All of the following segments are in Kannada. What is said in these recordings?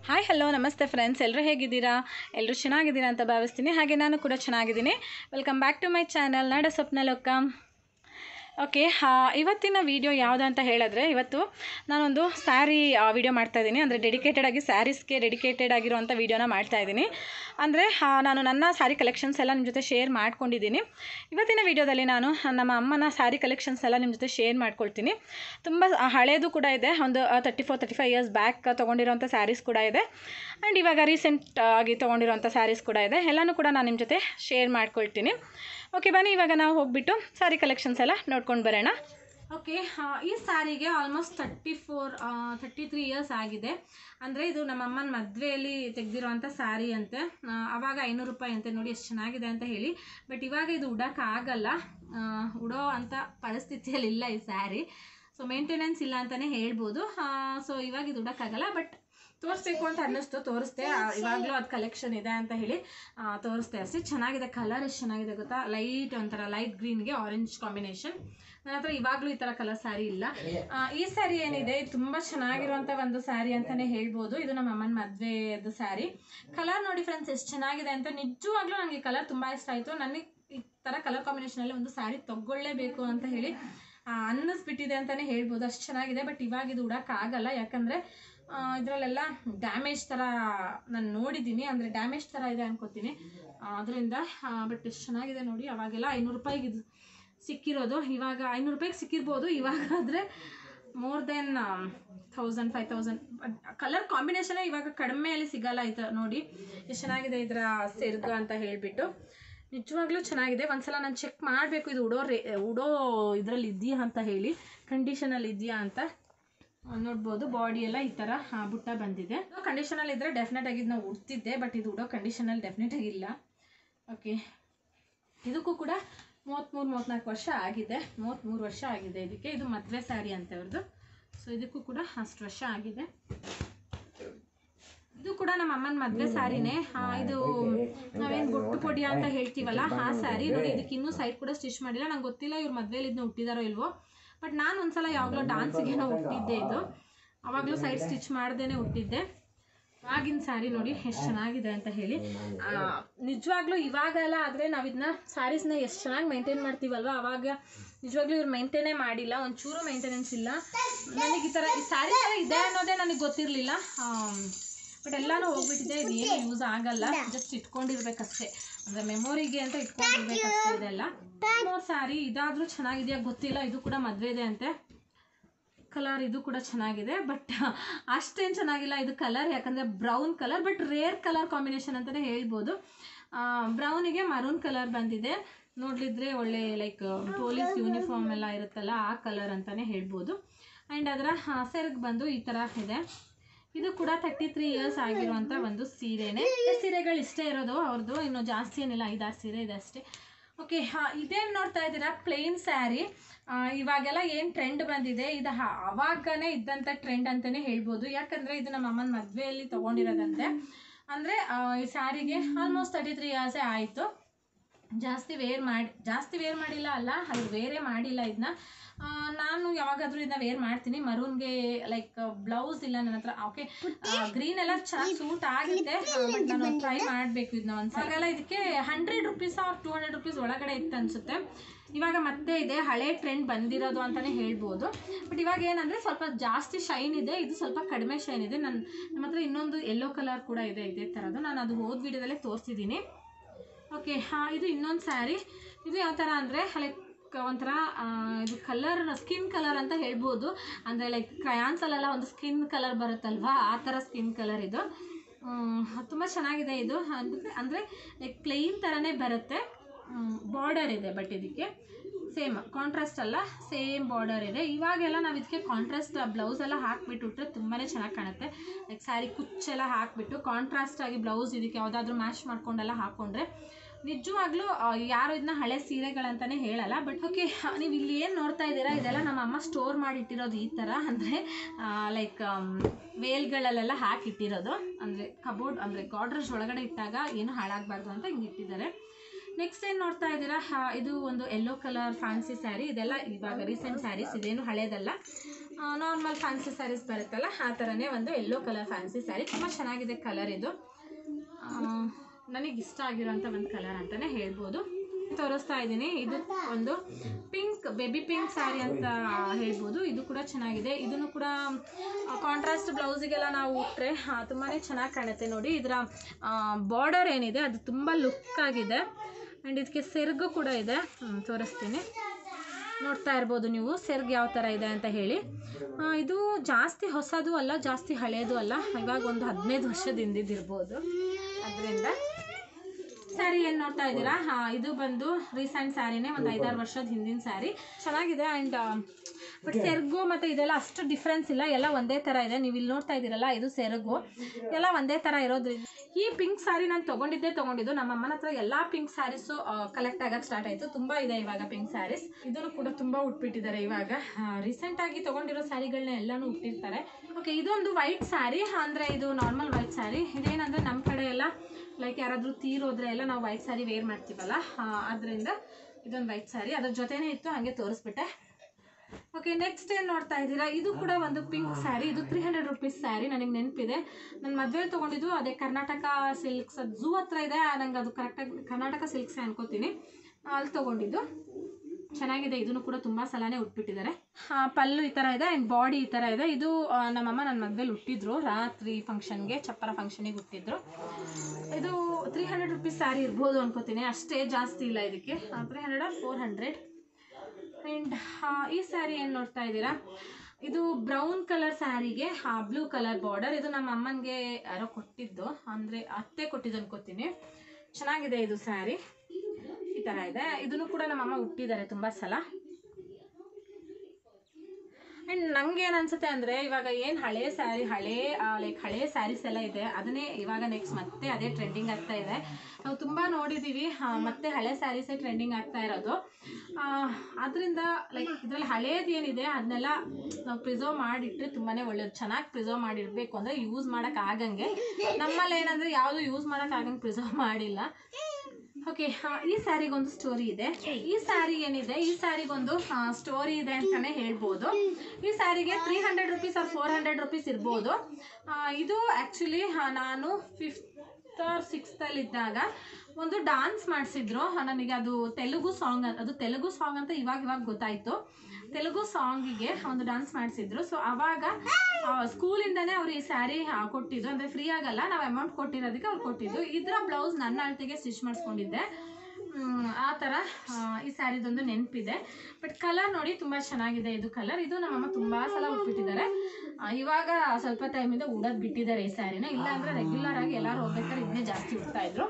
ಹಾಯ್ ಹಲೋ ನಮಸ್ತೆ ಫ್ರೆಂಡ್ಸ್ ಎಲ್ಲರೂ ಹೇಗಿದ್ದೀರಾ ಎಲ್ಲರೂ ಚೆನ್ನಾಗಿದ್ದೀರಾ ಅಂತ ಭಾವಿಸ್ತೀನಿ ಹಾಗೆ ನಾನು ಕೂಡ ಚೆನ್ನಾಗಿದ್ದೀನಿ welcome back to my channel Nada Swapna ಲೋಕ ಓಕೆ ಇವತ್ತಿನ ವಿಡಿಯೋ ಯಾವುದು ಅಂತ ಹೇಳಿದ್ರೆ ಇವತ್ತು ನಾನೊಂದು ಸ್ಯಾರಿ ವಿಡಿಯೋ ಮಾಡ್ತಾ ಇದ್ದೀನಿ ಅಂದರೆ ಡೆಡಿಕೇಟೆಡ್ ಆಗಿ ಸ್ಯಾರೀಸ್ಗೆ ಡೆಡಿಕೇಟೆಡ್ ಆಗಿರುವಂಥ ವಿಡಿಯೋನ ಮಾಡ್ತಾ ಇದ್ದೀನಿ ಅಂದರೆ ನಾನು ನನ್ನ ಸ್ಯಾರಿ ಕಲೆಕ್ಷನ್ಸ್ ಎಲ್ಲ ನಿಮ್ಮ ಜೊತೆ ಶೇರ್ ಮಾಡ್ಕೊಂಡಿದ್ದೀನಿ ಇವತ್ತಿನ ವಿಡಿಯೋದಲ್ಲಿ ನಾನು ನಮ್ಮ ಅಮ್ಮನ ಸ್ಯಾರಿ ಕಲೆಕ್ಷನ್ಸ್ ಎಲ್ಲ ನಿಮ್ಮ ಜೊತೆ ಶೇರ್ ಮಾಡ್ಕೊಳ್ತೀನಿ ತುಂಬ ಹಳೇದು ಕೂಡ ಇದೆ ಒಂದು thirty four thirty five years back ತೊಗೊಂಡಿರೋಂಥ ಸ್ಯಾರೀಸ್ ಕೂಡ ಇದೆ ಆ್ಯಂಡ್ ಇವಾಗ ರೀಸೆಂಟ್ ಆಗಿ ತೊಗೊಂಡಿರೋಂಥ ಸ್ಯಾರೀಸ್ ಕೂಡ ಇದೆ ಎಲ್ಲನೂ ಕೂಡ ನಾನು ನಿಮ್ಮ ಜೊತೆ ಶೇರ್ ಮಾಡ್ಕೊಳ್ತೀನಿ ಓಕೆ ಬನ್ನಿ ಇವಾಗ ನಾವು ಹೋಗ್ಬಿಟ್ಟು ಸ್ಯಾರಿ ಕಲೆಕ್ಷನ್ಸ್ ಎಲ್ಲ ನೋಡ್ಕೊಂಡು ಬರೋಣ ಓಕೆ ಈ ಸ್ಯಾರಿಗೆ almost thirty four thirty three years ಆಗಿದೆ ಅಂದರೆ ಇದು ನಮ್ಮ ಅಮ್ಮನ ಮದುವೆಯಲ್ಲಿ ತೆಗೆದಿರೋವಂಥ ಸ್ಯಾರಿ ಅಂತೆ ಆ, ಅವಾಗ ಐನೂರು ರೂಪಾಯಿ ಅಂತೆ ನೋಡಿ ಎಷ್ಟು ಚೆನ್ನಾಗಿದೆ ಅಂತ ಹೇಳಿ ಬಟ್ ಇವಾಗ ಇದು ಉಡೋಕ್ಕಾಗಲ್ಲ ಆ, ಉಡೋ ಅಂಥ ಪರಿಸ್ಥಿತಿಯಲ್ಲಿ ಇಲ್ಲ ಈ ಸ್ಯಾರಿ ಸೊ ಮೇಂಟೆನೆನ್ಸ್ ಇಲ್ಲ ಅಂತಲೇ ಹೇಳ್ಬೋದು ಸೊ ಇವಾಗ ಇದು ಉಡೋಕ್ಕಾಗಲ್ಲ ಬಟ್ ತೋರಿಸ್ಬೇಕು ಅಂತ ಅನ್ನಿಸ್ತು ತೋರಿಸ್ದೆ ಆ, ಇವಾಗಲೂ ಅದು ಕಲೆಕ್ಷನ್ ಇದೆ ಅಂತ ಹೇಳಿ ಆ, ತೋರಿಸ್ದೆ ಅಷ್ಟೇ ಚೆನ್ನಾಗಿದೆ ಕಲರ್ ಎಷ್ಟು ಚೆನ್ನಾಗಿದೆ ಗೊತ್ತಾ ಲೈಟ್ ಒಂಥರ ಲೈಟ್ ಗ್ರೀನ್ಗೆ ಆರೆಂಜ್ ಕಾಂಬಿನೇಷನ್ ನನ್ನ ಹತ್ರ ಇವಾಗಲೂ ಈ ಥರ ಕಲರ್ ಸ್ಯಾರಿ ಇಲ್ಲ ಆ, ಈ ಸ್ಯಾರಿ ಏನಿದೆ ಇದು ತುಂಬ ಚೆನ್ನಾಗಿರುವಂಥ ಒಂದು ಸ್ಯಾರಿ ಅಂತಲೇ ಹೇಳ್ಬೋದು ಇದು ನಮ್ಮ ಅಮ್ಮನ ಮದುವೆದು ಸ್ಯಾರಿ ಕಲರ್ ನೋಡಿ ಫ್ರೆಂಡ್ಸ್ ಎಷ್ಟು ಚೆನ್ನಾಗಿದೆ ಅಂತ ನಿಜವಾಗ್ಲೂ ನನಗೆ ಕಲರ್ ತುಂಬ ಇಷ್ಟ ಆಯಿತು ನನಗೆ ಈ ಥರ ಕಲರ್ ಕಾಂಬಿನೇಷನಲ್ಲಿ ಒಂದು ಸ್ಯಾರಿ ತಗೊಳ್ಳೇಬೇಕು ಅಂತ ಹೇಳಿ ಆ, ಅನ್ನಿಸ್ಬಿಟ್ಟಿದೆ ಅಂತಲೇ ಹೇಳ್ಬೋದು ಅಷ್ಟು ಚೆನ್ನಾಗಿದೆ ಬಟ್ ಇವಾಗ ಇದು ಉಡೋಕ್ಕಾಗಲ್ಲ ಯಾಕಂದರೆ ಇದರಲ್ಲೆಲ್ಲ ಡ್ಯಾಮೇಜ್ ಥರ ನಾನು ನೋಡಿದ್ದೀನಿ ಅಂದರೆ ಡ್ಯಾಮೇಜ್ ಥರ ಇದೆ ಅನ್ಕೋತೀನಿ ಅದರಿಂದ ಬಟ್ ಎಷ್ಟು ಚೆನ್ನಾಗಿದೆ ನೋಡಿ ಅವಾಗೆಲ್ಲ ಐನೂರು ರೂಪಾಯಿಗೆ ಇದು ಸಿಕ್ಕಿರೋದು ಇವಾಗ ಐನೂರು ರೂಪಾಯಿಗೆ ಸಿಕ್ಕಿರ್ಬೋದು ಇವಾಗ ಆದರೆ more than thousand five thousand colour ಕಾಂಬಿನೇಷನೇ ಇವಾಗ ಕಡಿಮೆಯಲ್ಲಿ ಸಿಗಲ್ಲ ಇದು ನೋಡಿ ಎಷ್ಟು ಚೆನ್ನಾಗಿದೆ ಇದರ ಸೆರ್ಗ ಅಂತ ಹೇಳಿಬಿಟ್ಟು ನಿಜವಾಗ್ಲೂ ಚೆನ್ನಾಗಿದೆ ಒಂದ್ಸಲ ನಾನು ಚೆಕ್ ಮಾಡಬೇಕು ಇದು ಉಡೋ ರೇ ಉಡೋ ಇದರಲ್ಲಿ ಇದೆಯಾ ಅಂತ ಹೇಳಿ ಕಂಡೀಷನಲ್ಲಿ ಇದೆಯಾ ಅಂತ ಆ, ನೋಡ್ಬೋದು ಬಾಡಿ ಎಲ್ಲ ಈ ಥರ ಆ, ಬುಟ್ಟ ಬಂದಿದೆ ಕಂಡೀಷನಲ್ಲಿ ಇದ್ದರೆ ಡೆಫಿನೆಟ್ ಆಗಿ ನಾವು ಉಡ್ತಿದ್ದೆ ಬಟ್ ಇದು ಉಡೋ ಕಂಡೀಷನಲ್ಲಿ ಡೆಫಿನೆಟ್ ಆಗಿಲ್ಲ ಓಕೆ ಇದಕ್ಕೂ ಕೂಡ ಮೂವತ್ತ್ಮೂರು ಮೂವತ್ತ್ನಾಲ್ಕು ವರ್ಷ ಆಗಿದೆ ಮೂವತ್ತ್ಮೂರು ವರ್ಷ ಆಗಿದೆ ಇದಕ್ಕೆ ಇದು ಮದುವೆ ಸ್ಯಾರಿ ಅಂತ ಅವ್ರದ್ದು ಸೊ ಇದಕ್ಕೂ ಕೂಡ ಅಷ್ಟು ವರ್ಷ ಆಗಿದೆ ಇದು ಕೂಡ ನಮ್ಮ ಅಮ್ಮನ ಮದುವೆ ಸ್ಯಾರಿನೇ ಆ, ಇದು ನಾವೇನು ಬೊಟ್ಟು ಪೊಡಿ ಅಂತ ಹೇಳ್ತೀವಲ್ಲ ಆ ಸ್ಯಾರಿ ನೋಡಿ ಇದಕ್ಕೆ ಇನ್ನೂ ಸೈಡ್ ಕೂಡ ಸ್ಟಿಚ್ ಮಾಡಿಲ್ಲ ನಂಗೆ ಗೊತ್ತಿಲ್ಲ ಇವ್ರ ಮದುವೆಲಿ ಇದನ್ನ ಹುಟ್ಟಿದಾರೋ ಇಲ್ವೋ ಬಟ್ ನಾನು ಒಂದ್ಸಲ ಯಾವಾಗಲೂ ಡಾನ್ಸಿಗೇನೋ ಹುಟ್ಟಿದ್ದೆ ಇದು ಅವಾಗಲೂ ಸೈಡ್ ಸ್ಟಿಚ್ ಮಾಡ್ದೇನೆ ಹುಟ್ಟಿದ್ದೆ ಆಗಿನ ಸ್ಯಾರಿ ನೋಡಿ ಎಷ್ಟು ಚೆನ್ನಾಗಿದೆ ಅಂತ ಹೇಳಿ ಆ, ನಿಜವಾಗ್ಲೂ ಇವಾಗೆಲ್ಲ ಆದರೆ ನಾವು ಇದನ್ನ ಸ್ಯಾರೀಸ್ನ ಎಷ್ಟು ಚೆನ್ನಾಗಿ ಮೇಂಟೈನ್ ಮಾಡ್ತೀವಲ್ವ ಅವಾಗ ನಿಜವಾಗ್ಲೂ ಇವ್ರು ಮೇಂಟೈನೇ ಮಾಡಿಲ್ಲ ಒಂಚೂರು ಮೇಂಟೆನೆನ್ಸ್ ಇಲ್ಲ ನನಗೆ ಈ ಥರ ಈ ಸ್ಯಾರಿ ಥರ ಇದೆ ಅನ್ನೋದೇ ನನಗೆ ಗೊತ್ತಿರಲಿಲ್ಲ ಬಟ್ ಎಲ್ಲಾನು ಹೋಗ್ಬಿಟ್ಟಿದೆ ಇದು ಏನು ಯೂಸ್ ಆಗಲ್ಲ ಜಸ್ಟ್ ಇಟ್ಕೊಂಡಿರ್ಬೇಕಷ್ಟೇ ಅಂದರೆ ಮೆಮೊರಿಗೆ ಅಂತ ಇಟ್ಕೊಂಡಿರ್ಬೇಕಷ್ಟೇ ಇದೆಲ್ಲ ಮೋರ್ ಸ್ಯಾರಿ ಇದಾದರೂ ಚೆನ್ನಾಗಿದೆಯಾ ಗೊತ್ತಿಲ್ಲ ಇದು ಕೂಡ ಮದುವೆ ಇದೆ ಅಂತೆ ಕಲರ್ ಇದು ಕೂಡ ಚೆನ್ನಾಗಿದೆ ಬಟ್ ಅಷ್ಟೇನು ಚೆನ್ನಾಗಿಲ್ಲ ಇದು ಕಲರ್ ಯಾಕಂದರೆ brown colour but rare colour combination ಅಂತಲೇ ಹೇಳ್ಬೋದು ಬ್ರೌನಿಗೆ ಮರೂನ್ ಕಲರ್ ಬಂದಿದೆ ನೋಡ್ಲಿದ್ರೆ ಒಳ್ಳೆ ಲೈಕ್ ಪೊಲೀಸ್ ಯೂನಿಫಾರ್ಮ್ ಎಲ್ಲ ಇರುತ್ತಲ್ಲ ಆ ಕಲರ್ ಅಂತಲೇ ಹೇಳ್ಬೋದು ಆ್ಯಂಡ್ ಅದರ ಸೆರಗ್ ಬಂದು ಈ ಥರ ಇದೆ ಇದು ಕೂಡ ತರ್ಟಿ ತ್ರೀ ಇಯರ್ಸ್ ಆಗಿರುವಂಥ ಒಂದು ಸೀರೆನೇ ಸೀರೆಗಳು ಇಷ್ಟೇ ಇರೋದು ಅವ್ರದ್ದು ಇನ್ನು ಜಾಸ್ತಿ ಏನಿಲ್ಲ ಐದಾರು ಸೀರೆ ಇದೆ ಅಷ್ಟೇ ಓಕೆ ಹಾಂ ಇದೇನು ನೋಡ್ತಾ ಇದ್ದೀರಾ ಪ್ಲೇನ್ ಸ್ಯಾರಿ ಇವಾಗೆಲ್ಲ ಏನು ಟ್ರೆಂಡ್ ಬಂದಿದೆ ಇದು ಹ- ಅವಾಗನೇ ಇದ್ದಂಥ ಟ್ರೆಂಡ್ ಅಂತಲೇ ಹೇಳ್ಬೋದು ಯಾಕಂದರೆ ಇದು ನಮ್ಮ ಅಮ್ಮನ ಮದುವೆಯಲ್ಲಿ ತೊಗೊಂಡಿರೋದಂತೆ ಅಂದರೆ ಈ ಸ್ಯಾರಿಗೆ ಆಲ್ಮೋಸ್ಟ್ ತರ್ಟಿ ತ್ರೀ ಇಯರ್ಸೇ ಆಯಿತು ಜಾಸ್ತಿ ವೇರ್ ಮಾಡಿ ಜಾಸ್ತಿ ವೇರ್ ಮಾಡಿಲ್ಲ ಅಲ್ಲ ಅದು ವೇರೇ ಮಾಡಿಲ್ಲ ಇದನ್ನ ನಾನು ಯಾವಾಗಾದರೂ ಇದನ್ನ ವೇರ್ ಮಾಡ್ತೀನಿ ಮರೂನ್ಗೆ ಲೈಕ್ ಬ್ಲೌಸ್ ಇಲ್ಲ ನನ್ನ ಹತ್ರ ಓಕೆ ಗ್ರೀನ್ ಎಲ್ಲ ಚೆನ್ನಾಗಿ ಸೂಟ್ ಆಗುತ್ತೆ ಬಟ್ ನಾನು ಟ್ರೈ ಮಾಡಬೇಕು ಇದನ್ನ ಒಂದ್ಸಲ ಇದಕ್ಕೆ hundred rupees or two hundred rupees ಒಳಗಡೆ ಇತ್ತು ಅನ್ಸುತ್ತೆ ಇವಾಗ ಮತ್ತೆ ಇದೆ ಹಳೆ ಟ್ರೆಂಡ್ ಬಂದಿರೋದು ಅಂತಲೇ ಹೇಳ್ಬೋದು ಬಟ್ ಇವಾಗ ಏನಂದರೆ ಸ್ವಲ್ಪ ಜಾಸ್ತಿ ಶೈನ್ ಇದೆ ಇದು ಸ್ವಲ್ಪ ಕಡಿಮೆ ಶೈನ್ ಇದೆ ನನ್ನ ನಮ್ಮ ಹತ್ರ ಇನ್ನೊಂದು ಯೆಲ್ಲೋ ಕಲರ್ ಕೂಡ ಇದೆ ಇದೇ ಥರದ್ದು ನಾನು ಅದು ಹೋದ ವಿಡಿಯೋದಲ್ಲೇ ತೋರಿಸಿದ್ದೀನಿ ಓಕೆ ಹಾಂ ಇದು ಇನ್ನೊಂದು ಸ್ಯಾರಿ ಇದು ಯಾವ ಥರ ಅಂದರೆ ಲೈಕ್ ಒಂಥರ ಆ, ಇದು ಕಲರ್ ಸ್ಕಿನ್ ಕಲರ್ ಅಂತ ಹೇಳ್ಬೋದು ಅಂದರೆ ಲೈಕ್ ಕ್ರಯಾನ್ಸಲ್ಲೆಲ್ಲ ಒಂದು ಸ್ಕಿನ್ ಕಲರ್ ಬರುತ್ತಲ್ವಾ ಆ ಥರ ಸ್ಕಿನ್ ಕಲರ್ ಇದು ತುಂಬ ಚೆನ್ನಾಗಿದೆ ಇದು ಅಂದರೆ ಅಂದರೆ ಲೈಕ್ ಪ್ಲೇನ್ ಥರನೇ ಬರುತ್ತೆ ಬಾರ್ಡರ್ ಇದೆ ಬಟ್ ಇದಕ್ಕೆ ಸೇಮ್ ಕಾಂಟ್ರಾಸ್ಟ್ ಅಲ್ಲ ಸೇಮ್ ಬಾರ್ಡರ್ ಇದೆ ಇವಾಗೆಲ್ಲ ನಾವು ಇದಕ್ಕೆ ಕಾಂಟ್ರಾಸ್ಟ್ ಬ್ಲೌಸ್ ಎಲ್ಲ ಹಾಕ್ಬಿಟ್ಟುಟ್ರೆ ತುಂಬಾ ಚೆನ್ನಾಗಿ ಕಾಣುತ್ತೆ ಲೈಕ್ ಸ್ಯಾರಿ ಕುಚ್ಚೆಲ್ಲ ಹಾಕ್ಬಿಟ್ಟು ಕಾಂಟ್ರಾಸ್ಟ್ ಆಗಿ ಬ್ಲೌಸ್ ಇದಕ್ಕೆ ಯಾವುದಾದ್ರೂ ಮ್ಯಾಶ್ ಮಾಡ್ಕೊಂಡೆಲ್ಲ ಹಾಕ್ಕೊಂಡ್ರೆ ನಿಜವಾಗ್ಲೂ ಆ, ಯಾರು ಇದನ್ನ ಹಳೆ ಸೀರೆಗಳಂತಾನೆ ಹೇಳಲ್ಲ ಬಟ್ ಓಕೆ ನೀವು ಇಲ್ಲಿ ಏನು ನೋಡ್ತಾ ಇದ್ದೀರಾ ಇದೆಲ್ಲ ನಮ್ಮ ಅಮ್ಮ ಸ್ಟೋರ್ ಮಾಡಿಟ್ಟಿರೋದು ಈ ಥರ ಅಂದರೆ ಲೈಕ್ ವೇಲ್ಗಳಲ್ಲೆಲ್ಲ ಹಾಕಿಟ್ಟಿರೋದು ಅಂದರೆ ಕಬೋರ್ಡ್ ಅಂದರೆ ಗಾಡ್ರೇಜ್ ಒಳಗಡೆ ಇಟ್ಟಾಗ ಏನು ಹಾಳಾಗಬಾರ್ದು ಅಂತ ಹಿಂಗೆ ಇಟ್ಟಿದ್ದಾರೆ ನೆಕ್ಸ್ಟ್ ಏನು ನೋಡ್ತಾ ಇದ್ದೀರಾ ಹಾ, ಇದು ಒಂದು ಯೆಲ್ಲೋ ಕಲರ್ ಫ್ಯಾನ್ಸಿ ಸ್ಯಾರಿ ಇದೆಲ್ಲ ಇವಾಗ ರೀಸೆಂಟ್ ಸ್ಯಾರೀಸ್ ಇದೇನು ಹಳೇದಲ್ಲ ನಾರ್ಮಲ್ ಫ್ಯಾನ್ಸಿ ಸ್ಯಾರೀಸ್ ಬರುತ್ತಲ್ಲ ಆ ಥರನೇ ಒಂದು ಯೆಲ್ಲೋ ಕಲರ್ ಫ್ಯಾನ್ಸಿ ಸ್ಯಾರಿ ತುಂಬ ಚೆನ್ನಾಗಿದೆ ಕಲರ್ ಇದು ನನಗೆ ಇಷ್ಟ ಆಗಿರೋಂಥ ಒಂದು ಕಲರ್ ಅಂತಲೇ ಹೇಳ್ಬೋದು ತೋರಿಸ್ತಾ ಇದ್ದೀನಿ ಇದು ಒಂದು ಪಿಂಕ್ ಬೇಬಿ ಪಿಂಕ್ ಸ್ಯಾರಿ ಅಂತ ಹೇಳ್ಬೋದು ಇದು ಕೂಡ ಚೆನ್ನಾಗಿದೆ ಇದನ್ನು ಕೂಡ ಕಾಂಟ್ರಾಸ್ಟ್ ಬ್ಲೌಸಿಗೆಲ್ಲ ನಾವು ಉಟ್ರೆ ತುಂಬಾ ಚೆನ್ನಾಗಿ ಕಾಣುತ್ತೆ ನೋಡಿ ಇದರ ಬಾರ್ಡರ್ ಏನಿದೆ ಅದು ತುಂಬ ಲುಕ್ ಆಗಿದೆ ಆ್ಯಂಡ್ ಇದಕ್ಕೆ ಸೆರಗು ಕೂಡ ಇದೆ ಹ್ಮ್, ತೋರಿಸ್ತೀನಿ ನೋಡ್ತಾ ಇರ್ಬೋದು ನೀವು ಸೆರ್ಗ್ ಯಾವ ಥರ ಇದೆ ಅಂತ ಹೇಳಿ ಆ, ಇದು ಜಾಸ್ತಿ ಹೊಸದು ಅಲ್ಲ ಜಾಸ್ತಿ ಹಳೇದು ಅಲ್ಲ ಇವಾಗ ಒಂದು ಹದಿನೈದು ವರ್ಷದ ಹಿಂದಿದ್ದಿರ್ಬೋದು ಅದರಿಂದ ಸ್ಯಾರಿ ಏನು ನೋಡ್ತಾ ಇದ್ದೀರಾ ಹಾ, ಇದು ಬಂದು ರೀಸೆಂಟ್ ಸ್ಯಾರಿನೇ ಒಂದು ಐದಾರು ವರ್ಷದ ಹಿಂದಿನ ಸ್ಯಾರಿ ಚೆನ್ನಾಗಿದೆ ಆ್ಯಂಡ್ ಬಟ್ ಸೆರಗು ಮತ್ತು ಇದೆಲ್ಲ ಅಷ್ಟು ಡಿಫ್ರೆನ್ಸ್ ಇಲ್ಲ ಎಲ್ಲ ಒಂದೇ ಥರ ಇದೆ ನೀವು ಇಲ್ಲಿ ನೋಡ್ತಾ ಇದ್ದೀರಲ್ಲ ಇದು ಸೆರಗು ಎಲ್ಲ ಒಂದೇ ಥರ ಇರೋದ್ರಿಂದ ಈ ಪಿಂಕ್ ಸ್ಯಾರಿ ನಾನು ತೊಗೊಂಡಿದ್ದೆ ತೊಗೊಂಡಿದ್ದು ನಮ್ಮ ಅಮ್ಮನ ಹತ್ರ ಎಲ್ಲ ಪಿಂಕ್ ಸ್ಯಾರೀಸು ಕಲೆಕ್ಟ್ ಆಗಕ್ಕೆ ಸ್ಟಾರ್ಟ್ ಆಯಿತು ತುಂಬ ಇದೆ ಇವಾಗ ಪಿಂಕ್ ಸ್ಯಾರೀಸ್ ಇದನ್ನು ಕೂಡ ತುಂಬ ಉಟ್ಬಿಟ್ಟಿದ್ದಾರೆ ಇವಾಗ ರೀಸೆಂಟಾಗಿ ತೊಗೊಂಡಿರೋ ಸ್ಯಾರಿಗಳನ್ನ ಎಲ್ಲನೂ ಉಟ್ಟಿರ್ತಾರೆ ಓಕೆ ಇದೊಂದು ವೈಟ್ ಸ್ಯಾರಿ ಅಂದರೆ ಇದು ನಾರ್ಮಲ್ ವೈಟ್ ಸ್ಯಾರಿ ಇದೇನಂದರೆ ನಮ್ಮ ಕಡೆ ಎಲ್ಲ ಲೈಕ್ ಯಾರಾದರೂ ತೀರೋದ್ರೆ ಎಲ್ಲ ನಾವು ವೈಟ್ ಸ್ಯಾರಿ ವೇರ್ ಮಾಡ್ತೀವಲ್ಲ ಅದರಿಂದ ಇದೊಂದು ವೈಟ್ ಸ್ಯಾರಿ ಅದ್ರ ಜೊತೆನೇ ಇತ್ತು ಹಾಗೆ ತೋರಿಸ್ಬಿಟ್ಟೆ ಓಕೆ ನೆಕ್ಸ್ಟ್ ಏನು ನೋಡ್ತಾ ಇದ್ದೀರಾ ಇದು ಕೂಡ ಒಂದು ಪಿಂಕ್ ಸ್ಯಾರಿ ಇದು ತ್ರೀ ಹಂಡ್ರೆಡ್ ರುಪೀಸ್ ಸ್ಯಾರಿ ನನಗೆ ನೆನಪಿದೆ ನನ್ನ ಮದುವೆಲಿ ತೊಗೊಂಡಿದ್ದು ಅದೇ ಕರ್ನಾಟಕ ಸಿಲ್ಕ್ಸ್ ಅದು ಝೂ ಹತ್ರ ಇದೆ ನಂಗೆ ಅದು ಕರೆಕ್ಟಾಗಿ ಕರ್ನಾಟಕ ಸಿಲ್ಕ್ಸೇ ಅನ್ಕೋತೀನಿ ಅಲ್ಲಿ ತೊಗೊಂಡಿದ್ದು ಚೆನ್ನಾಗಿದೆ ಇದನ್ನು ಕೂಡ ತುಂಬ ಸಲನೇ ಉಟ್ಬಿಟ್ಟಿದ್ದಾರೆ ಆ, ಪಲ್ಲು ಈ ಥರ ಇದೆ ಆ್ಯಂಡ್ ಬಾಡಿ ಈ ಥರ ಇದೆ ಇದು ಆ, ನಮ್ಮಮ್ಮ ನನ್ನ ಮದುವೆಲಿ ಹುಟ್ಟಿದ್ರು ರಾತ್ರಿ ಫಂಕ್ಷನ್ಗೆ ಚಪ್ಪರ ಫಂಕ್ಷನಿಗೆ ಹುಟ್ಟಿದ್ರು ಇದು ತ್ರೀ ಹಂಡ್ರೆಡ್ ರುಪೀಸ್ ಸ್ಯಾರಿ ಇರ್ಬೋದು ಅನ್ಕೋತೀನಿ ಅಷ್ಟೇ ಜಾಸ್ತಿ ಇಲ್ಲ ಇದಕ್ಕೆ three hundred or four hundred and ಈ ಸ್ಯಾರಿ ಏನು ನೋಡ್ತಾ ಇದ್ದೀರಾ ಇದು ಬ್ರೌನ್ ಕಲರ್ ಸ್ಯಾರಿಗೆ ಬ್ಲೂ ಕಲರ್ ಬಾರ್ಡರ್ ಇದು ನಮ್ಮ ಅಮ್ಮನಿಗೆ ಯಾರೋ ಕೊಟ್ಟಿದ್ದು ಅಂದರೆ ಅತ್ತೆ ಕೊಟ್ಟಿದ್ದು ಅನ್ಕೋತೀನಿ ಚೆನ್ನಾಗಿದೆ ಇದು ಸ್ಯಾರಿ ಈ ಥರ ಇದೆ ಇದನ್ನು ಕೂಡ ನಮ್ಮ ಅಮ್ಮ ಹುಟ್ಟಿದ್ದಾರೆ ತುಂಬ ಸಲ ಆ್ಯಂಡ್ ನಂಗೆ ಏನು ಅನ್ಸುತ್ತೆ ಅಂದರೆ ಇವಾಗ ಏನು ಹಳೆ ಸ್ಯಾರಿ ಹಳೆ ಲೈಕ್ ಹಳೆ ಸ್ಯಾರೀಸ್ ಎಲ್ಲ ಇದೆ ಅದನ್ನೇ ಇವಾಗ ನೆಕ್ಸ್ಟ್ ಮತ್ತೆ ಅದೇ ಟ್ರೆಂಡಿಂಗ್ ಆಗ್ತಾ ಇದೆ ನಾವು ತುಂಬ ನೋಡಿದ್ದೀವಿ ಆ, ಮತ್ತೆ ಹಳೆ ಸ್ಯಾರೀಸೇ ಟ್ರೆಂಡಿಂಗ್ ಆಗ್ತಾ ಇರೋದು ಅದರಿಂದ ಲೈಕ್ ಇದರಲ್ಲಿ ಹಳೇದು ಏನಿದೆ ಅದನ್ನೆಲ್ಲ ನಾವು ಪ್ರಿಸರ್ವ್ ಮಾಡಿಟ್ರೆ ತುಂಬಾ ಒಳ್ಳೇದು ಚೆನ್ನಾಗಿ ಪ್ರಿಸರ್ವ್ ಮಾಡಿಡಬೇಕು ಅಂದರೆ ಯೂಸ್ ಮಾಡೋಕೆ ಆಗಂಗೆ ನಮ್ಮಲ್ಲಿ ಏನಂದರೆ ಯಾವುದು ಯೂಸ್ ಮಾಡೋಕೆ ಆಗಂಗೆ ಪ್ರಿಸರ್ವ್ ಮಾಡಿಲ್ಲ ಓಕೆ ಈ ಸ್ಯಾರಿಗೊಂದು ಸ್ಟೋರಿ ಇದೆ ಈ ಸ್ಯಾರಿ ಏನಿದೆ ಈ ಸ್ಯಾರಿಗೊಂದು ಸ್ಟೋರಿ ಇದೆ ಅಂತಾನೆ ಹೇಳ್ಬೋದು ಈ ಸ್ಯಾರಿಗೆ three hundred rupees or four hundred rupees ಇರ್ಬೋದು ಆ, ಇದು ಆ್ಯಕ್ಚುಲಿ ನಾನು ಫಿಫ್ತ್ ಆರ್ ಸಿಕ್ಸ್ತಲ್ಲಿದ್ದಾಗ ಒಂದು ಡಾನ್ಸ್ ಮಾಡಿಸಿದ್ರು ನನಗೆ ಅದು ತೆಲುಗು ಸಾಂಗ್ ಅದು ತೆಲುಗು ಸಾಂಗ್ ಅಂತ ಇವಾಗ ಇವಾಗ ಗೊತ್ತಾಯಿತು ತೆಲುಗು ಸಾಂಗಿಗೆ ಒಂದು ಡಾನ್ಸ್ ಮಾಡಿಸಿದ್ರು ಸೊ ಅವಾಗ ಸ್ಕೂಲಿಂದನೇ ಅವ್ರು ಈ ಸ್ಯಾರಿ ಕೊಟ್ಟಿದ್ದು ಅಂದರೆ ಫ್ರೀ ಆಗಲ್ಲ ನಾವು ಅಮೌಂಟ್ ಕೊಟ್ಟಿರೋದಕ್ಕೆ ಅವ್ರು ಕೊಟ್ಟಿದ್ದು ಇದರ ಬ್ಲೌಸ್ ನನ್ನ ಅಳತೆಗೆ ಸ್ಟಿಚ್ ಮಾಡಿಸ್ಕೊಂಡಿದ್ದೆ ಮ್, ಆ ಥರ ಆ, ಈ ಸ್ಯಾರಿದೊಂದು ನೆನಪಿದೆ ಬಟ್ ಕಲರ್ ನೋಡಿ ತುಂಬ ಚೆನ್ನಾಗಿದೆ ಇದು ಕಲರ್ ಇದು ನಮ್ಮಮ್ಮ ತುಂಬ ಸಲ ಉಟ್ಬಿಟ್ಟಿದ್ದಾರೆ ಆ, ಇವಾಗ ಸ್ವಲ್ಪ ಟೈಮಿಂದ ಉಡೋದು ಬಿಟ್ಟಿದ್ದಾರೆ ಈ ಸ್ಯಾರಿನ ಇಲ್ಲಾಂದರೆ ರೆಗ್ಯುಲರ್ ಆಗಿ ಎಲ್ಲರೂ ಹೋಗ್ಬೇಕಾದ್ರೆ ಇದನ್ನೇ ಜಾಸ್ತಿ ಉಡ್ತಾ ಇದ್ರು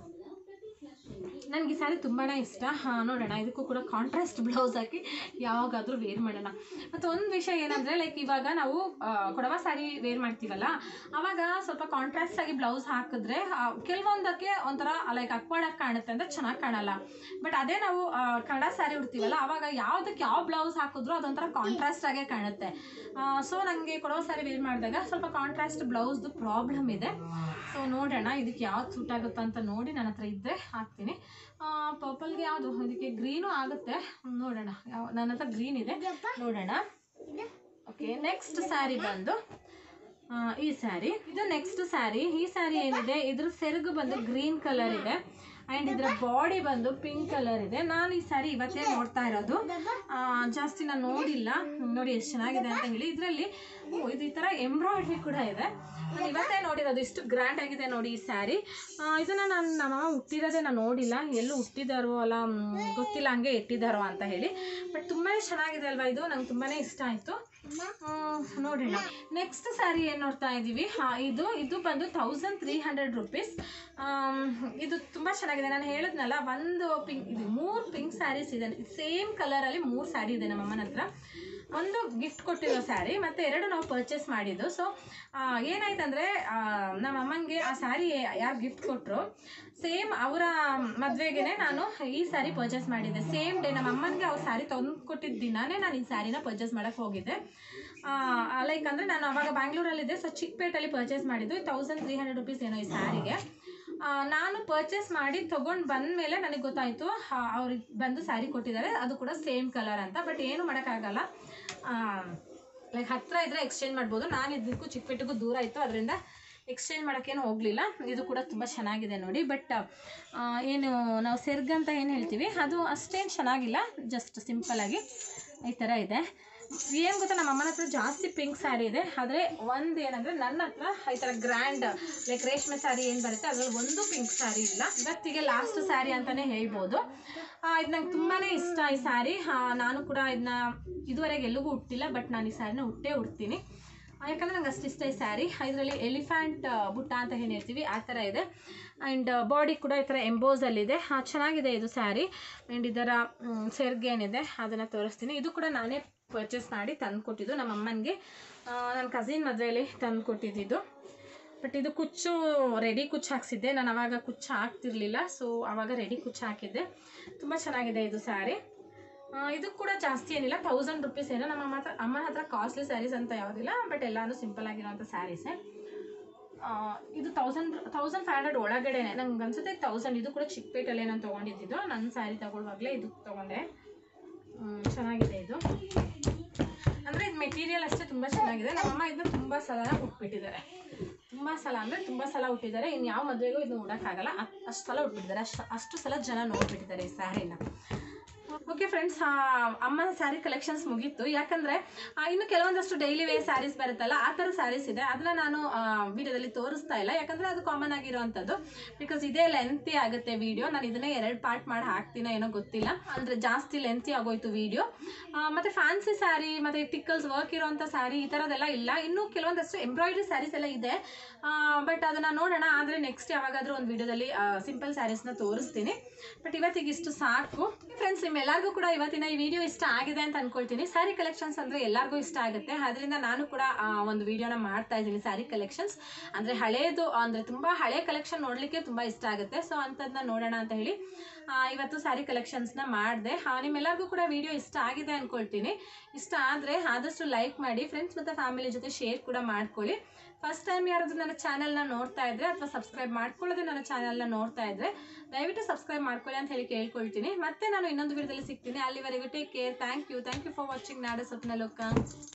ನನಗೆ ಈ ಸ್ಯಾರಿ ತುಂಬಾ ಇಷ್ಟ ಹಾಂ ನೋಡೋಣ ಇದಕ್ಕೂ ಕೂಡ ಕಾಂಟ್ರಾಸ್ಟ್ ಬ್ಲೌಸ್ ಹಾಕಿ ಯಾವಾಗಾದರೂ ವೇರ್ ಮಾಡೋಣ ಮತ್ತು ಒಂದು ವಿಷಯ ಏನಂದರೆ ಲೈಕ್ ಇವಾಗ ನಾವು ಆ, ಕೊಡವ ಸ್ಯಾರಿ ವೇರ್ ಮಾಡ್ತೀವಲ್ಲ ಆವಾಗ ಸ್ವಲ್ಪ ಕಾಂಟ್ರಾಸ್ಟ್ ಆಗಿ ಬ್ಲೌಸ್ ಹಾಕಿದ್ರೆ ಆ, ಕೆಲವೊಂದಕ್ಕೆ ಒಂಥರ ಲೈಕ್ ಅಕ್ವಾಡಾಗಿ ಕಾಣುತ್ತೆ ಅಂತ ಚೆನ್ನಾಗಿ ಕಾಣಲ್ಲ ಬಟ್ ಅದೇ ನಾವು ಆ, ಕನ್ನಡ ಸ್ಯಾರಿ ಉಡ್ತೀವಲ್ಲ ಆವಾಗ ಯಾವುದಕ್ಕೆ ಯಾವ ಬ್ಲೌಸ್ ಹಾಕಿದ್ರು ಅದೊಂಥರ ಕಾಂಟ್ರಾಸ್ಟ್ ಆಗೇ ಕಾಣುತ್ತೆ ಸೊ ನನಗೆ ಕೊಡವ ಸ್ಯಾರಿ ವೇರ್ ಮಾಡಿದಾಗ ಸ್ವಲ್ಪ ಕಾಂಟ್ರಾಸ್ಟ್ ಬ್ಲೌಸ್ದು ಪ್ರಾಬ್ಲಮ್ ಇದೆ ಸೊ ನೋಡೋಣ ಇದಕ್ಕೆ ಯಾವ್ದು ಸೂಟ್ ಆಗುತ್ತೋ ಅಂತ ನೋಡಿ ನನ್ನ ಹತ್ರ ಇದ್ದರೆ ಹಾಕ್ತೀನಿ ಪರ್ಪಲ್ಗೆ ಯಾವುದು ಇದಕ್ಕೆ ಗ್ರೀನು ಆಗುತ್ತೆ ನೋಡೋಣ ಯಾವ ನನ್ನ ಹತ್ರ ಗ್ರೀನ್ ಇದೆ ನೋಡೋಣ ಓಕೆ ನೆಕ್ಸ್ಟ್ ಸ್ಯಾರಿ ಬಂದು ಆ, ಈ ಸ್ಯಾರಿ ಇದು ನೆಕ್ಸ್ಟ್ ಸ್ಯಾರಿ ಈ ಸ್ಯಾರಿ ಏನಿದೆ ಇದ್ರ ಸೆರಗು ಬಂದು ಗ್ರೀನ್ ಕಲರ್ ಇದೆ ಆ್ಯಂಡ್ ಇದರ ಬಾಡಿ ಬಂದು ಪಿಂಕ್ ಕಲರ್ ಇದೆ ನಾನು ಈ ಸ್ಯಾರಿ ಇವತ್ತೇ ನೋಡ್ತಾ ಇರೋದು ಆ, ಜಾಸ್ತಿ ನಾನು ನೋಡಿಲ್ಲ ನೋಡಿ ಎಷ್ಟು ಚೆನ್ನಾಗಿದೆ ಅಂತ ಹೇಳಿ ಇದರಲ್ಲಿ ಇದು ಈ ಥರ ಎಂಬ್ರಾಯ್ಡ್ರಿ ಕೂಡ ಇದೆ ನಾನು ಇವತ್ತೇ ನೋಡಿರೋದು ಇಷ್ಟು ಗ್ರ್ಯಾಂಡ್ ಆಗಿದೆ ನೋಡಿ ಈ ಸ್ಯಾರಿ ಇದನ್ನು ನಾನು ನಮ್ಮ ಹುಟ್ಟಿರೋದೇ ನಾನು ನೋಡಿಲ್ಲ ಎಲ್ಲೂ ಹುಟ್ಟಿದಾರೋ ಅಲ್ಲ ಮ್, ಗೊತ್ತಿಲ್ಲ ಹಂಗೆ ಇಟ್ಟಿದ್ದಾರೋ ಅಂತ ಹೇಳಿ ಬಟ್ ತುಂಬಾ ಚೆನ್ನಾಗಿದೆ ಅಲ್ವಾ ಇದು ನಂಗೆ ತುಂಬಾ ಇಷ್ಟ ಆಯಿತು ನೋಡೋಣ ನೆಕ್ಸ್ಟ್ ಸ್ಯಾರಿ ಏನು ನೋಡ್ತಾ ಇದ್ದೀವಿ ಹಾಂ ಇದು ಇದು ಬಂದು ತೌಸಂಡ್ ತ್ರೀ ಹಂಡ್ರೆಡ್ ರುಪೀಸ್ ಇದು ತುಂಬ ಚೆನ್ನಾಗಿದೆ ನಾನು ಹೇಳಿದ್ನಲ್ಲ ಒಂದು ಪಿಂಕ್ ಇದು ಮೂರು ಪಿಂಕ್ ಸ್ಯಾರೀಸ್ ಇದೆ ಸೇಮ್ ಕಲರಲ್ಲಿ ಮೂರು ಸ್ಯಾರಿ ಇದೆ ನಮ್ಮ ಅಮ್ಮನ ಹತ್ರ ಒಂದು ಗಿಫ್ಟ್ ಕೊಟ್ಟಿರೋ ಸ್ಯಾರಿ ಮತ್ತು ಎರಡು ನಾವು ಪರ್ಚೇಸ್ ಮಾಡಿದ್ದು ಸೊ ಏನಾಯ್ತಂದರೆ ನಮ್ಮ ಅಮ್ಮನಿಗೆ ಆ ಸ್ಯಾರಿ ಯಾರು ಗಿಫ್ಟ್ ಕೊಟ್ಟರು ಸೇಮ್ ಅವರ ಮದುವೆಗೆ ನಾನು ಈ ಸ್ಯಾರಿ ಪರ್ಚೇಸ್ ಮಾಡಿದ್ದೆ ಸೇಮ್ ಡೇ ನಮ್ಮ ಅಮ್ಮನಿಗೆ ಅವ್ರ ಸ್ಯಾರಿ ತಂದು ಕೊಟ್ಟಿದ್ದ ದಿನಾನೇ ನಾನು ಈ ಸ್ಯಾರಿನ ಪರ್ಚೇಸ್ ಮಾಡೋಕ್ಕೆ ಹೋಗಿದ್ದೆ ಲೈಕ್ ಅಂದರೆ ನಾನು ಅವಾಗ ಬ್ಯಾಂಗ್ಳೂರಲ್ಲಿದ್ದೆ ಸೊ ಚಿಕ್ಕಪೇಟಲ್ಲಿ ಪರ್ಚೇಸ್ ಮಾಡಿದ್ದು ತೌಸಂಡ್ ತ್ರೀ ಹಂಡ್ರೆಡ್ ರುಪೀಸ್ ಏನೋ ಈ ಸ್ಯಾರಿಗೆ ಆ, ನಾನು ಪರ್ಚೇಸ್ ಮಾಡಿ ತೊಗೊಂಡು ಬಂದಮೇಲೆ ನನಗೆ ಗೊತ್ತಾಯಿತು ಅವ್ರಿಗೆ ಬಂದು ಸ್ಯಾರಿ ಕೊಟ್ಟಿದ್ದಾರೆ ಅದು ಕೂಡ ಸೇಮ್ ಕಲರ್ ಅಂತ ಬಟ್ ಏನು ಮಾಡೋಕ್ಕಾಗಲ್ಲ ಲೈಕ್ ಹತ್ತಿರ ಇದ್ದರೆ ಎಕ್ಸ್ಚೇಂಜ್ ಮಾಡ್ಬೋದು ನಾನು ಇದಕ್ಕೂ ಚಿಕ್ಕಪೇಟೆಗೂ ದೂರ ಇತ್ತು ಅದರಿಂದ ಎಕ್ಸ್ಚೇಂಜ್ ಮಾಡೋಕ್ಕೇನು ಹೋಗಲಿಲ್ಲ ಇದು ಕೂಡ ತುಂಬ ಚೆನ್ನಾಗಿದೆ ನೋಡಿ ಬಟ್ ಏನು ನಾವು ಸೆರ್ಗ್ ಅಂತ ಏನು ಹೇಳ್ತೀವಿ ಅದು ಅಷ್ಟೇನು ಚೆನ್ನಾಗಿಲ್ಲ ಜಸ್ಟ್ ಸಿಂಪಲಾಗಿ ಈ ಥರ ಇದೆ ಏನು ಗೊತ್ತಾ ನಮ್ಮ ಅಮ್ಮನ ಹತ್ರ ಜಾಸ್ತಿ ಪಿಂಕ್ ಸ್ಯಾರಿ ಇದೆ ಆದರೆ ಒಂದು ಏನಂದರೆ ನನ್ನ ಹತ್ರ ಈ ಥರ ಗ್ರ್ಯಾಂಡ್ ಲೈಕ್ ರೇಷ್ಮೆ ಸ್ಯಾರಿ ಏನು ಬರುತ್ತೆ ಅದರಲ್ಲಿ ಒಂದು ಪಿಂಕ್ ಸ್ಯಾರಿ ಇಲ್ಲ ಇವತ್ತಿಗೆ ಲಾಸ್ಟ್ ಸ್ಯಾರಿ ಅಂತಲೇ ಹೇಳ್ಬೋದು ಇದು ನಂಗೆ ತುಂಬಾ ಇಷ್ಟ ಈ ಸ್ಯಾರಿ ನಾನು ಕೂಡ ಇದನ್ನ ಇದುವರೆಗೆ ಎಲ್ಲಿಗೂ ಉಟ್ಟಿಲ್ಲ ಬಟ್ ನಾನು ಈ ಸ್ಯಾರಿನ ಉಟ್ಟೇ ಉಡ್ತೀನಿ ಆ, ಯಾಕಂದ್ರೆ ನಂಗೆ ಅಷ್ಟು ಇಷ್ಟ ಈ ಸ್ಯಾರಿ ಇದರಲ್ಲಿ ಎಲಿಫ್ಯಾಂಟ್ ಬುಟ್ಟ ಅಂತ ಏನು ಹೇಳ್ತೀವಿ ಆ ಥರ ಇದೆ ಆ್ಯಂಡ್ ಬಾಡಿ ಕೂಡ ಈ ಥರ ಎಂಬೋಸಲ್ಲಿದೆ ಚೆನ್ನಾಗಿದೆ ಇದು ಸ್ಯಾರಿ ಆ್ಯಂಡ್ ಇದರ ಮ್, ಸೆರ್ಗ್ ಏನಿದೆ ಅದನ್ನು ತೋರಿಸ್ತೀನಿ ಇದು ಕೂಡ ನಾನೇ ಪರ್ಚೇಸ್ ಮಾಡಿ ತಂದು ಕೊಟ್ಟಿದ್ದು ನಮ್ಮ ಅಮ್ಮನಿಗೆ ನನ್ನ ಕಸಿನ್ ಮದುವೆಯಲ್ಲಿ ತಂದು ಕೊಟ್ಟಿದ್ದು ಬಟ್ ಇದು ಕುಚ್ಚು ರೆಡಿ ಕುಚ್ಚು ಹಾಕ್ಸಿದ್ದೆ ನಾನು ಅವಾಗ ಕುಚ್ಚು ಹಾಕ್ತಿರ್ಲಿಲ್ಲ ಸೊ ಆವಾಗ ರೆಡಿ ಕುಚ್ಚು ಹಾಕಿದ್ದೆ ತುಂಬ ಚೆನ್ನಾಗಿದೆ ಇದು ಸ್ಯಾರಿ ಇದು ಕೂಡ ಜಾಸ್ತಿ ಏನಿಲ್ಲ ತೌಸಂಡ್ ರುಪೀಸ್ ಏನೋ ನಮ್ಮ ಅಮ್ಮ ಹತ್ರ ಅಮ್ಮನ ಹತ್ರ ಕಾಸ್ಟ್ಲಿ ಸ್ಯಾರೀಸ್ ಅಂತ ಯಾವುದಿಲ್ಲ ಬಟ್ ಎಲ್ಲಾನು ಸಿಂಪಲ್ ಆಗಿರೋಂಥ ಸ್ಯಾರೀಸೇ ಇದು ತೌಸಂಡ್ ತೌಸಂಡ್ ಫೈವ್ ಹಂಡ್ರೆಡ್ ಒಳಗಡೆನೆ ನಂಗೆ ಅನ್ಸುತ್ತೆ ತೌಸಂಡ್ ಇದು ಕೂಡ ಚಿಕ್ಕಪೇಟೆಲ್ಲೇ ನಾನು ತೊಗೊಂಡಿದ್ದು ನನ್ನ ಸ್ಯಾರಿ ತಗೊಳ್ವಾಗಲೇ ಇದು ತೊಗೊಂಡೆ ಹ್ಮ್, ಚೆನ್ನಾಗಿದೆ ಇದು ಅಂದರೆ ಇದು ಮೆಟೀರಿಯಲ್ ಅಷ್ಟೇ ತುಂಬ ಚೆನ್ನಾಗಿದೆ ನಮ್ಮಮ್ಮ ಇದನ್ನ ತುಂಬ ಸಲ ಉಟ್ಬಿಟ್ಟಿದ್ದಾರೆ ತುಂಬ ಸಲ ಅಂದರೆ ತುಂಬ ಸಲ ಉಟ್ಟಿದ್ದಾರೆ ಇನ್ನು ಯಾವ ಮದುವೆಗೂ ಇದನ್ನ ಉಡೋಕ್ಕಾಗಲ್ಲ ಅಷ್ಟು ಸಲ ಉಟ್ಬಿಟ್ಟಿದ್ದಾರೆ ಅಷ್ಟು ಅಷ್ಟು ಸಲ ಜನ ನೋಡ್ಬಿಟ್ಟಿದ್ದಾರೆ ಈ ಸ್ಯಾರಿನ ಓಕೆ ಫ್ರೆಂಡ್ಸ್ ಅಮ್ಮನ ಸ್ಯಾರಿ ಕಲೆಕ್ಷನ್ಸ್ ಮುಗೀತು ಯಾಕಂದರೆ ಇನ್ನು ಕೆಲವೊಂದಷ್ಟು ಡೈಲಿ ವೇರ್ ಸ್ಯಾರೀಸ್ ಬರುತ್ತಲ್ಲ ಆ ಥರ ಸ್ಯಾರೀಸ್ ಇದೆ ಅದನ್ನ ನಾನು ವಿಡಿಯೋದಲ್ಲಿ ತೋರಿಸ್ತಾ ಇಲ್ಲ ಯಾಕಂದರೆ ಅದು ಕಾಮನ್ ಆಗಿರೋವಂಥದ್ದು ಬಿಕಾಸ್ ಇದೇ ಲೆಂತಿ ಆಗುತ್ತೆ ವಿಡಿಯೋ ನಾನು ಇದನ್ನೇ ಎರಡು ಪಾರ್ಟ್ ಮಾಡಿ ಹಾಕ್ತೀನೋ ಏನೋ ಗೊತ್ತಿಲ್ಲ ಅಂದರೆ ಜಾಸ್ತಿ ಲೆಂತಿ ಆಗೋಯ್ತು ವಿಡಿಯೋ ಮತ್ತು ಫ್ಯಾನ್ಸಿ ಸ್ಯಾರಿ ಮತ್ತು ಟಿಕ್ಕಲ್ಸ್ ವರ್ಕ್ ಇರೋವಂಥ ಸ್ಯಾರಿ ಈ ಥರದ್ದೆಲ್ಲ ಇಲ್ಲ ಇನ್ನೂ ಕೆಲವೊಂದಷ್ಟು ಎಂಬ್ರಾಯ್ಡ್ರಿ ಸ್ಯಾರೀಸ್ ಎಲ್ಲ ಇದೆ ಬಟ್ ಅದನ್ನು ನೋಡೋಣ ಆದರೆ ನೆಕ್ಸ್ಟ್ ಯಾವಾಗಾದರೂ ಒಂದು ವಿಡಿಯೋದಲ್ಲಿ ಸಿಂಪಲ್ ಸ್ಯಾರೀಸ್ನ ತೋರಿಸ್ತೀನಿ ಬಟ್ ಇವತ್ತಿಗೆ ಇಷ್ಟು ಸಾಕು ಫ್ರೆಂಡ್ಸ್ ನಿಮ್ಮೆಲ್ಲರಿಗೂ ಕೂಡ ಇವತ್ತಿನ ಈ ವಿಡಿಯೋ ಇಷ್ಟ ಆಗಿದೆ ಅಂತ ಅನ್ಕೊಳ್ತೀನಿ ಸ್ಯಾರಿ ಕಲೆಕ್ಷನ್ಸ್ ಅಂದರೆ ಎಲ್ಲರಿಗೂ ಇಷ್ಟ ಆಗುತ್ತೆ ಅದರಿಂದ ನಾನು ಕೂಡ ಆ, ಒಂದು ವಿಡಿಯೋನ ಮಾಡ್ತಾ ಇದ್ದೀನಿ ಸ್ಯಾರಿ ಕಲೆಕ್ಷನ್ಸ್ ಅಂದರೆ ಹಳೇದು ಅಂದರೆ ತುಂಬ ಹಳೆ ಕಲೆಕ್ಷನ್ ನೋಡಲಿಕ್ಕೆ ತುಂಬ ಇಷ್ಟ ಆಗುತ್ತೆ ಸೊ ಅಂಥದ್ದನ್ನ ನೋಡೋಣ ಅಂತ ಹೇಳಿ ಆ, ಇವತ್ತು ಸ್ಯಾರಿ ಕಲೆಕ್ಷನ್ಸ್ನ ಮಾಡಿದೆ ನಿಮ್ಮೆಲ್ಲರಿಗೂ ಕೂಡ ವಿಡಿಯೋ ಇಷ್ಟ ಆಗಿದೆ ಅಂದ್ಕೊಳ್ತೀನಿ ಇಷ್ಟ ಆದರೆ ಆದಷ್ಟು ಲೈಕ್ ಮಾಡಿ ಫ್ರೆಂಡ್ಸ್ ಮತ್ತು ಫ್ಯಾಮಿಲಿ ಜೊತೆ ಶೇರ್ ಕೂಡ ಮಾಡ್ಕೊಳ್ಳಿ ಫಸ್ಟ್ ಟೈಮ್ ಯಾರಾದರೂ ನನ್ನ ಚಾನಲ್ನ ನೋಡ್ತಾ ಇದ್ರೆ ಅಥವಾ ಸಬ್ಸ್ಕ್ರೈಬ್ ಮಾಡ್ಕೊಳ್ಳೋದೇ ನನ್ನ ಚಾನಲ್ನ ನೋಡ್ತಾ ಇದ್ರೆ ದಯವಿಟ್ಟು ಸಬ್ಸ್ಕ್ರೈಬ್ ಮಾಡ್ಕೊಳ್ಳಿ ಅಂತ ಹೇಳಿ ಕೇಳ್ಕೊಳ್ತೀನಿ ಮತ್ತೆ ನಾನು ಇನ್ನೊಂದು ವಿಡಿಯೋದಲ್ಲಿ ಸಿಗ್ತೀನಿ ಅಲ್ಲಿವರೆಗೂ take care thank you thank you for watching Nada Swapna ಲೋಕ